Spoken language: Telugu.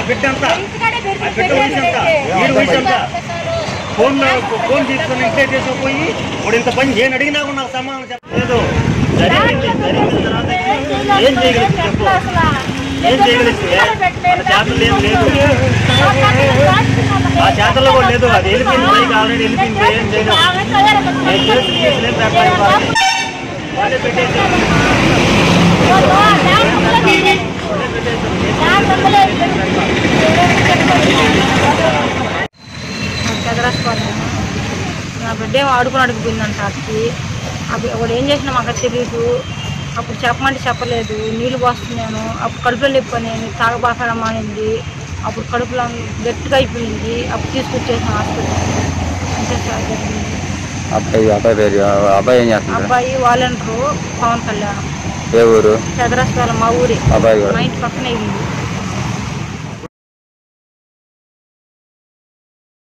బిడ్డ ఎంత ఆ బిడ్డ వయసు ఎంత వీడి వయసు ఎంత ఫోన్ ఫోన్ తీసుకుని ఇంటే తీసుకుపోయి ఇప్పుడు ఇంత పని నేను అడిగినా కూడా నాకు సమాధానం చెప్పలేదు జరిగింది జరిగిన తర్వాత ఏం చేయగలుగుతుంది చెప్పు ఏం చేయగలుగుతుంది మన చేతలు ఏం లేదు ఆ చేతల్లో కూడా లేదు అది వెళ్ళిపోయింది పైకి ఆల్రెడీ వెళ్ళిపోయింది ఏం చేయలేదు నేను చేసి తీసుకునే పేపర్ ఇవ్వాలి. వాళ్ళే పెట్టేసారు చదరాసుకోవాలి నా బిడ్డ ఏమో ఆడుకుని అడుగుపోయిందంట అక్కడికి అప్పుడు వాడు ఏం చేసినా మాకు తెలియదు అప్పుడు చెప్పమంటే చెప్పలేదు నీళ్ళు పోస్తున్నాను అప్పుడు కడుపులో లేపని తాగబాకడం మానింది అప్పుడు కడుపులో గట్టిగా అయిపోయింది అప్పుడు తీసుకొచ్చేసాం హాస్పిటల్ అంతే సార్ జరిగింది అబ్బాయి అబ్బాయి పేరు అబ్బాయి ఏం చేస్తున్నాడు అబ్బాయి వాలంటరు పవన్ కళ్యాణ్ ఏ ఊరు చదరాసుకోవాలి మా ఊరే అబ్బాయి కూడా మా ఇంటి పక్కనే ఇల్లు